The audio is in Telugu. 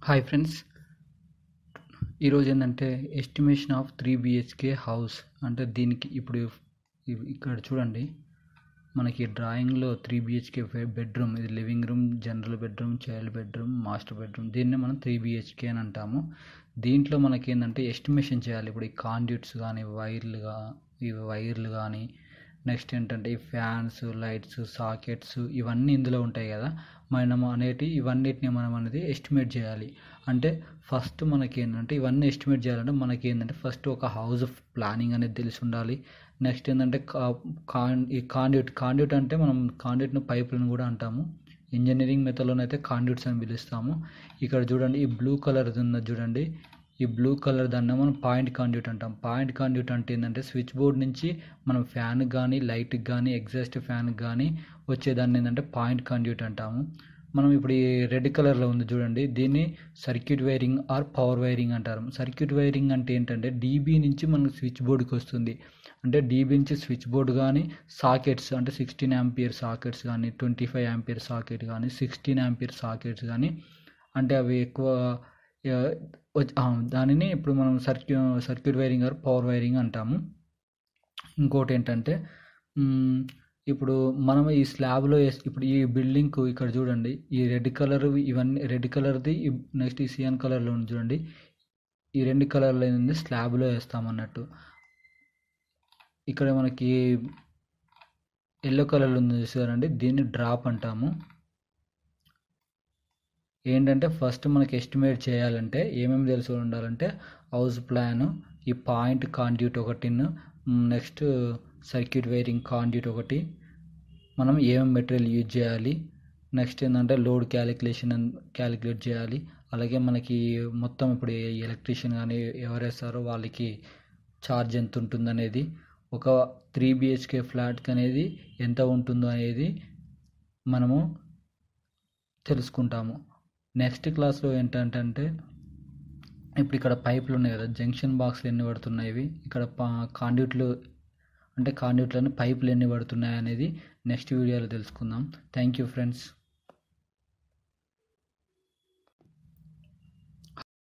హాయ్ ఫ్రెండ్స్ ఈరోజు ఏంటంటే estimation of three BHK house అంటే దీనికి ఇప్పుడు ఇవి- ఇక్కడ చూడండి మనకి డ్రాయింగ్లో త్రీ బిహెచ్కే బెడ్రూమ్ ఇది living room general bedroom child bedroom master bedroom దీన్ని మనం త్రీ బిహెచ్కే అని అంటాము దీంట్లో మనకి ఏంటంటే ఎస్టిమేషన్ చేయాలి ఇప్పుడు ఈ కాండ్యూట్స్ కానీ వైర్లుగా ఇవి వైర్లు కానీ నెక్స్ట్ ఏంటంటే ఈ ఫ్యాన్స్ లైట్స్ సాకెట్స్ ఇవన్నీ ఇందులో ఉంటాయి కదా మనం అనేటి ఇవన్నిటిని మనం అనేది ఎస్టిమేట్ చేయాలి అంటే ఫస్ట్ మనకి ఏంటంటే ఇవన్నీ ఎస్టిమేట్ చేయాలంటే మనకి ఏంటంటే ఫస్ట్ ఒక హౌస్ ప్లానింగ్ అనేది తెలిసి ఉండాలి నెక్స్ట్ ఏంటంటే కాన్ ఈ కాండ్యూట్ కాండ్యూట్ అంటే మనం కాండ్యూట్ను పైపులను కూడా అంటాము ఇంజనీరింగ్ మెథడ్లోనైతే కాండ్యూట్స్ అని పిలుస్తాము ఇక్కడ చూడండి ఈ బ్లూ కలర్ ఉన్నది చూడండి ఈ బ్లూ కలర్ దాన్ని మనం పాయింట్ కాండ్యూట్ అంటాం పాయింట్ కాండ్యూట్ అంటే ఏంటంటే స్విచ్ బోర్డ్ నుంచి మనం ఫ్యాన్కి కానీ లైట్కి కానీ ఎగ్జాస్ట్ ఫ్యాన్కి కానీ వచ్చేదాన్ని ఏంటంటే పాయింట్ కాండ్యూట్ అంటాము మనం ఇప్పుడు ఈ రెడ్ కలర్లో ఉంది చూడండి దీన్ని circuit wiring or power wiring అంటారు సర్క్యూట్ వైరింగ్ అంటే ఏంటంటే డీబీ నుంచి మనకు స్విచ్ బోర్డుకి వస్తుంది అంటే డీబీ నుంచి స్విచ్ బోర్డ్ కానీ సాకెట్స్ అంటే సిక్స్టీన్ యాంపియర్ సాకెట్స్ కానీ ట్వంటీ ఫైవ్ యాంపియర్ సాకెట్ కానీ సిక్స్టీన్ యాంపియర్ సాకెట్స్ కానీ అంటే అవి ఎక్కువ ఆ, వచ్- ఆ, దానిని ఇప్పుడు మనం సర్క్యూ circuit wiring or power wiring అంటాము ఇంకోటి ఏంటంటే మ్, ఇప్పుడు మనం ఈ స్లాబ్లో వేస్ ఇప్పుడు ఈ బిల్డింగ్కు ఇక్కడ చూడండి ఈ రెడ్ కలర్ ఇవన్నీ రెడ్ కలర్ది నెక్స్ట్ ఈ సియన్ కలర్లో ఉంది చూడండి ఈ రెండు కలర్లో ఏంది స్లాబ్లో వేస్తాం అన్నట్టు ఇక్కడ మనకి ఎల్లో కలర్లో ఉంది చూసారండి దీన్ని డ్రాప్ అంటాము ఏంటంటే ఫస్ట్ మనకి ఎస్టిమేట్ చేయాలంటే ఏమేమి తెలిసి ఉండాలంటే హౌస్ ప్లాన్ ఈ పాయింట్ కాండ్యూట్ ఒకటి నెక్స్ట్ సర్క్యూట్ వైరింగ్ కాండ్యూట్ ఒకటి మనం ఏమేమి మెటీరియల్ యూజ్ చేయాలి నెక్స్ట్ ఏంటంటే లోడ్ క్యాలిక్యులేషన్ క్యాలిక్యులేట్ చేయాలి అలాగే మనకి మొత్తం ఇప్పుడు ఎలక్ట్రీషియన్ కానీ ఎవరు వేస్తారో వాళ్ళకి ఛార్జ్ ఎంత ఉంటుంది అనేది ఒక త్రీ బిహెచ్కే ఫ్లాట్కి అనేది ఎంత ఉంటుందో అనేది మనము తెలుసుకుంటాము నెక్స్ట్ క్లాస్లో ఏంటంటే ఇప్పుడు ఇక్కడ పైపులు ఉన్నాయి కదా జంక్షన్ బాక్స్లు ఎన్ని పడుతున్నాయి ఇవి ఇక్కడ పా కాండ్యూట్లు అంటే కాండ్యూట్లని పైపులు ఎన్ని పడుతున్నాయి అనేది నెక్స్ట్ వీడియోలో తెలుసుకుందాం థ్యాంక్ యూ ఫ్రెండ్స్